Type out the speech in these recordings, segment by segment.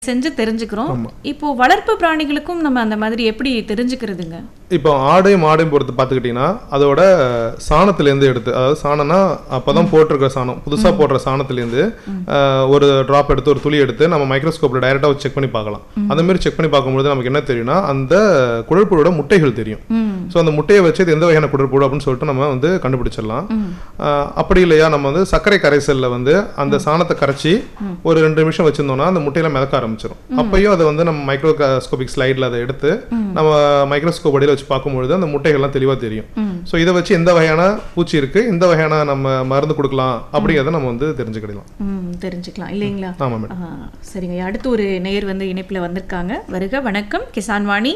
செஞ்சு தெரிஞ்சுக்கிறோம் இப்போ வளர்ப்பு பிராணிகளுக்கும் நம்ம அந்த மாதிரி எப்படி தெரிஞ்சுக்கிறதுங்க இப்போ ஆடையும் மாடையும் பொறுத்து பார்த்துக்கிட்டிங்கன்னா அதோட சாணத்துலேருந்து எடுத்து அதாவது சாணம்னா அப்போ தான் போட்டிருக்கிற சாணம் புதுசாக போடுற சாணத்துலேருந்து ஆஹ், ஒரு ட்ராப் எடுத்து ஒரு துளி எடுத்து நம்ம மைக்ரோஸ்கோப்பில் டைரெக்டாக செக் பண்ணி பார்க்கலாம் அந்த மாதிரி செக் பண்ணி பார்க்கும்போது நமக்கு என்ன தெரியும்னா அந்த குடற்புழோட முட்டைகள் தெரியும் ம் ஸோ அந்த முட்டையை வச்சு இது எந்த வகையான குடற்புழு அப்படின்னு சொல்லிட்டு நம்ம வந்து கண்டுபிடிச்சிடலாம் ஆஹ், அப்படி இல்லையா நம்ம வந்து சர்க்கரை கரைசலில் வந்து அந்த சாணத்தை கரைச்சி ஒரு ரெண்டு நிமிஷம் வச்சிருந்தோம்னா அந்த முட்டையில மிதக்க ஆரம்பிச்சிடும் அப்பயும் அதை வந்து நம்ம மைக்ரோஸ்கோபிக் ஸ்லைடில் அதை எடுத்து நம்ம மைக்ரோஸ்கோப் அடியில் வச்சு பார்க்கும்பொழுது அந்த முட்டைகள்லாம் தெளிவாக தெரியும் ஸோ இதை வச்சு எந்த வகையான பூச்சி இருக்கு எந்த வகையான நம்ம மருந்து கொடுக்கலாம் அப்படிங்கிறத நம்ம வந்து தெரிஞ்சுக்கிடலாம் ம் தெரிஞ்சுக்கலாம் இல்லைங்களா ஆமாம் மேடம் ஆ, சரிங்க அடுத்து ஒரு நேயர் வந்து இணைப்பில் வந்திருக்காங்க வருக வணக்கம் கிசான் வாணி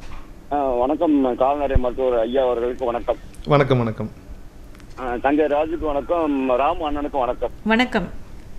ஆ, வணக்கம் கால்நடை மருத்துவர் ஐயா அவர்களுக்கு வணக்கம் வணக்கம் வணக்கம் ஆ, தங்கை ராஜுக்கு வணக்கம் ராமு அண்ணனுக்கு வணக்கம் வணக்கம்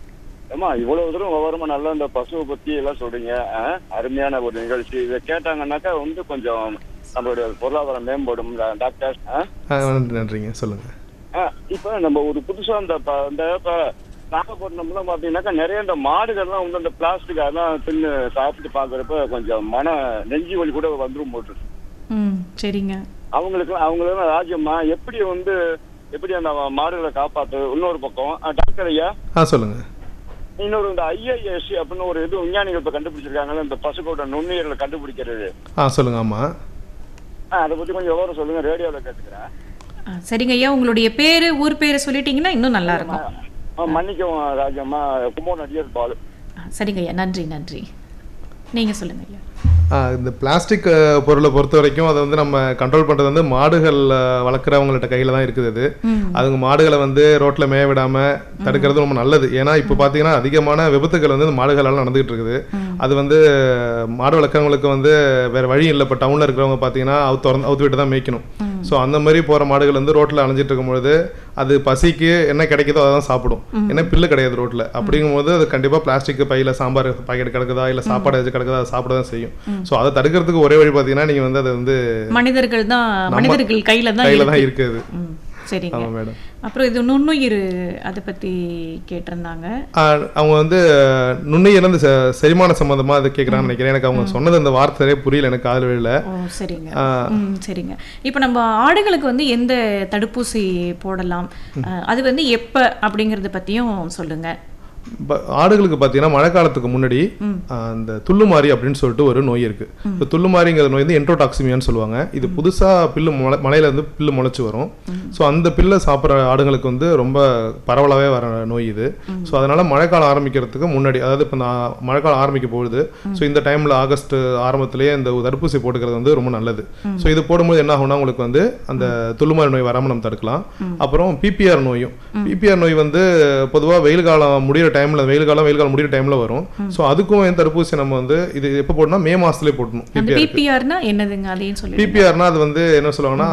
ஏமா இவ்வளவு தூரம் விவரமா நல்லா இந்த பசுவை பத்தி எல்லாம் சொல்றீங்க ஆ, அருமையான ஒரு நிகழ்ச்சி இதை கேட்டாங்கன்னாக்கா வந்து கொஞ்சம் நம்மளுடைய பொருளாதாரம் மேம்படும் டா- டாக்டர் ஆ? ஆஹ் நன்றி நன்றிங்க சொல்லுங்கள் ஆ, இப்ப நம்ம ஒரு புதுசா இந்த ப- இந்த இப்ப நாகப்பட்டினம்ல பாத்தீங்கன்னாக்கா நிறைய இந்த மாடுகள்லாம் வந்து இந்த பிளாஸ்டிக் அதெல்லாம் தின்னு சாப்பிட்டு பாக்குறப்ப கொஞ்சம் மன நெஞ்சு வலி கூட வந்துரும் போட்டு ம் சரிங்க அவங்களுக்கு அவங்களுக்கு ராஜ்யம்மா எப்படி வந்து எப்படி அந்த மாடுகளை காப்பாத்து இன்னொரு பக்கம் அஹ், டாக்டர் ஐயா ஆ சொல்லுங்கள் இன்னொரு இந்த ஐஐஎஸ்சி அப்படின்னு ஒரு இது விஞ்ஞானிகள் இப்ப கண்டுபிடிச்சிருக்காங்கல்ல இந்த பசுக்கோட நுண்ணுயிரில் கண்டுபிடிக்கிறது ஆ சொல்லுங்கள் ஆமாம் அஹ், அதை பத்தி கொஞ்சம் விவரம் சொல்லுங்க ரேடியோவில் கேட்டுக்கிறேன் ஆ, சரிங்க ஐயா உங்களுடைய பேரு ஊர் பேரை சொல்லிட்டீங்கன்னா இன்னும் நல்லா இருக்கும் அஹ், மன்னிக்கவும் ராஜம்மா கும்பகோணம் அடியர் பால் ஆ, சரிங்க ஐயா நன்றி நன்றி நீங்க சொல்லுங்க ஐயா ஆ, இந்த பிளாஸ்டிக் அஹ், பொருளை பொறுத்த வரைக்கும் அதை வந்து நம்ம கண்ட்ரோல் பண்ணுறது வந்து மாடுகள் அஹ், வளர்க்குறவங்கள்ட்ட கையில் தான் இருக்குது அது ம் அதுங்க மாடுகளை வந்து ரோட்டில் மேய விடாமல் தடுக்கிறது ரொம்ப நல்லது ஏன்னா இப்போ பார்த்தீங்கன்னா அதிகமான விபத்துகள் வந்து இந்த மாடுகளால் நடந்துகிட்டு இருக்குது அது வந்து மாடு வளர்க்குறவங்களுக்கு வந்து வேறு வழி இல்லை இப்போ டவுனில் இருக்கிறவங்க பார்த்தீங்கன்னா அவுத்து திறந்து அவுத்து விட்டு தான் மேய்க்கணும் ஸோ அந்த மாதிரி போகிற மாடுகள் வந்து ரோட்டில் அலைஞ்சிட்டு இருக்கும்பொழுது அது பசிக்கு என்ன கிடைக்குதோ அதை தான் சாப்பிடும் ஏன்னா பில்லு கிடையாது ரோட்டில் அப்படிங்கும்போது அது கண்டிப்பாக பிளாஸ்டிக் பையில் சாம்பார் பாக்கெட் கிடக்குதா இல்லை சாப்பாடு எது கிடக்குதா அதை சாப்பிட தான் செய்யும் ஸோ அதை தடுக்கிறதுக்கு ஒரே வழி பார்த்தீங்கன்னா நீங்கள் வந்து அதை வந்து மனிதர்கள் தான் மனிதர்கள் கையில தான் கையில் தான் இருக்கு. இருக்குது ம் சரிங்க ஆமாம் மேடம் அப்புறம் இது நுண்ணுயிர் அதை பத்தி கேட்டிருந்தாங்க ஆஹ் அவங்க வந்து நுண்ணுயிர் வந்து செ- செரிமான சம்மந்தமாக அதை கேட்குறாங்கன்னு நினைக்கிறேன் எனக்கு அவங்க சொன்னது அந்த வார்த்தை சரியா புரியல எனக்கு காதல் வெளியில் ஓ சரிங்க ம் சரிங்க இப்போ நம்ம ஆடுகளுக்கு வந்து எந்த தடுப்பூசி போடலாம் அஹ், அது வந்து எப்ப அப்படிங்கறத பத்தியும் சொல்லுங்க ஆடுகளுக்கு பார்த்தீங்கன்னா மழை காலத்துக்கு முன்னாடி ஆஹ் அந்த துள்ளுமாரி அப்படின்னு சொல்லிட்டு ஒரு நோய் இருக்கு இந்த துள்ளுமாரிங்கிற நோய் வந்து என்ட்ரோடாக்சிமியான்னு சொல்லுவாங்க இது புதுசாக பில்லு முளை மலையில இருந்து பில்லு முளைச்சு வரும் ஸோ அந்த பில்லை சாப்பிட்ற ஆடுகளுக்கு வந்து ரொம்ப பரவலாகவே வர நோய் இது ஸோ அதனால மழைக்காலம் ஆரம்பிக்கிறதுக்கு முன்னாடி அதாவது இப்போ நான் மழைக்காலம் ஆரம்பிக்க போகுது ஸோ இந்த டைமில் ஆகஸ்ட் ஆரம்பத்திலேயே இந்த தடுப்பூசி போட்டுக்கிறது வந்து ரொம்ப நல்லது ஸோ இது போடும்போது என்ன ஆகும்னா உங்களுக்கு வந்து அந்த துள்ளுமாரி நோய் வராமல் நம்ம தடுக்கலாம் அப்புறம் பிபிஆர் நோயும் பிபிஆர் நோய் வந்து பொதுவாக வெயில் காலம் முடியிற டைம்ல வெயில் காலம் வெயில் காலம் முடியிற டைம்ல வரும் ஸோ அதுக்கும் இந்த தடுப்பூசி நம்ம வந்து இது எப்போ போடணும் மே மாசத்துலயே போடணும் அந்த பிபிஆர் பிபிஆர்னா என்னதுங்க அதையும் சொல்லி பிபிஆர்னா அது வந்து என்ன சொல்லுவாங்கன்னா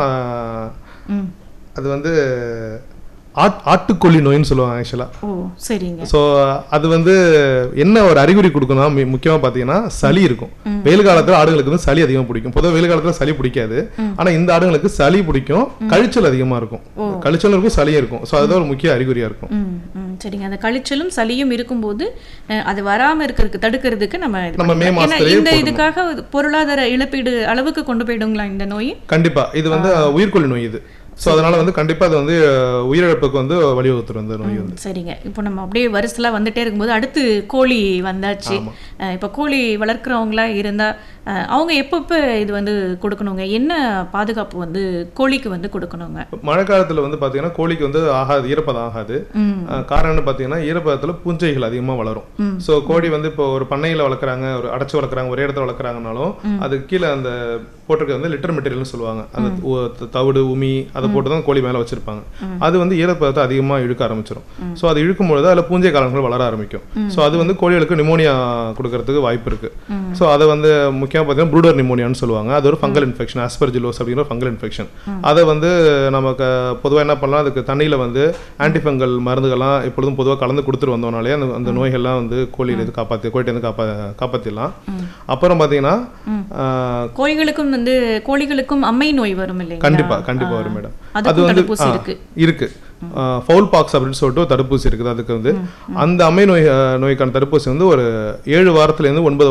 ம் அது வந்து ஆட் ஆட்டுக்கொல்லி நோயின்னு சொல்லுவாங்க ஆக்சுவலாக ஓ சரிங்க ஸோ அது வந்து என்ன ஒரு அறிகுறி கொடுக்கணும் மு- முக்கியமா பார்த்தீங்கன்னா சளி இருக்கும் வெயில் காலத்துல ஆடுகளுக்கு வந்து சளி அதிகமாக பிடிக்கும் பொதுவாக வெயில் காலத்துல சளி பிடிக்காது ஆனா இந்த ஆடுகளுக்கு சளி பிடிக்கும் கழிச்சல் அதிகமா இருக்கும் கழிச்சலும் இருக்கும் சளியும் இருக்கும் ஸோ அதுதான் ஒரு முக்கிய அறிகுறியா இருக்கும் ம் ம் சரிங்க அந்த கழிச்சலும் சளியும் இருக்கும்போது அஹ், அது வராம இருக்கிறதுக்கு தடுக்கிறதுக்கு நம்ம இது நம்ம மே பண்ணிக்கலாம். ஏன்னா மாசத்துலயே இந்த போடணும். இதுக்காக பொருளாதார இழப்பீடு அளவுக்கு கொண்டு போயிடுங்களா இந்த நோய் கண்டிப்பா இது வந்து உயிர்கொல்லி நோய் இது ஸோ அதனால வந்து கண்டிப்பா அது வந்து அஹ், உயிரிழப்புக்கு வந்து வழிவகுத்துரும் இந்த நோய் வந்து சரிங்க இப்போ நம்ம அப்படியே வரிசலா வந்துட்டே இருக்கும்போது அடுத்து கோழி வந்தாச்சு அஹ், இப்போ கோழி வளர்க்குறவங்களா இருந்தா அஹ், அவங்க எப்பப்போ இது வந்து கொடுக்கணுங்க என்ன பாதுகாப்பு வந்து கோழிக்கு வந்து கொடுக்கணுங்க மழை காலத்துல வந்து பாத்தீங்கன்னா கோழிக்கு வந்து ஆகாது ஈரப்பதம் ஆகாது ம் அஹ், காரணம் என்ன பார்த்தீங்கன்னா ஈரப்பதத்துல பூஞ்சைகள் அதிகமா வளரும் ஸோ கோழி வந்து இப்போ ஒரு பண்ணையில வளர்க்குறாங்க ஒரு அடைச்சு வளர்க்குறாங்க ஒரே இடத்துல வளர்க்குறாங்கனாலும் அது கீழே அந்த போட்டிருக்க வந்து லிட்டர் மெட்டீரியல்னு சொல்லுவாங்க அந்த உ- த- தவிடு உமி அதை போட்டு தான் கோழி மேலே வச்சிருப்பாங்க அது வந்து ஈரப்பதத்தை அதிகமா இழுக்க ஆரம்பிச்சிடும் ஸோ அது இழுக்கும் பொழுது அதில் பூஞ்சை காலங்கள் வளர ஆரம்பிக்கும் ஸோ அது வந்து கோழிகளுக்கு நிமோனியா கொடுக்கறதுக்கு வாய்ப்பு இருக்கு ஸோ அதை வந்து முக்கியமாக பார்த்தீங்கன்னா ப்ரூடர் நிமோனியான்னு சொல்லுவாங்க அது ஒரு ஃபங்கல் இன்ஃபெக்ஷன் ஆஸ்பர்ஜிலோஸ் அப்படிங்கிற ஃபங்கல் இன்ஃபெக்ஷன் அதை வந்து நமக்கு பொதுவாக என்ன பண்ணலாம் அதுக்கு தண்ணியில் வந்து ஆன்டிஃபங்கல் மருந்துகள்லாம் எப்பொழுதும் பொதுவாக கலந்து கொடுத்துட்டு வந்தோம்னாலே அந்த அந்த நோய்கள்லாம் வந்து கோழியிலேருந்து காப்பாற்றி கோழிட்டேருந்து காப்பா காப்பாற்றிடலாம் அப்புறம் பார்த்தீங்கன்னா ஆஹ், கோழிகளுக்கும் வந்து கோழிகளுக்கும் அம்மை நோய் வரும் இல்லைங்களா கண்டிப்பா கண்டிப்பா வரும் மேடம் அதுக்கும் அது வந்து தடுப்பூசி ஆ, இருக்கு. இருக்கு ஃபவுல் பாக்ஸ் அப்படின்னு சொல்லிட்டு ஒரு தடுப்பூசி இருக்குது அதுக்கு வந்து அந்த அம்மை நோய் அஹ், நோய்க்கான தடுப்பூசி வந்து ஒரு ஏழு வாரத்துல இருந்து ஒன்பது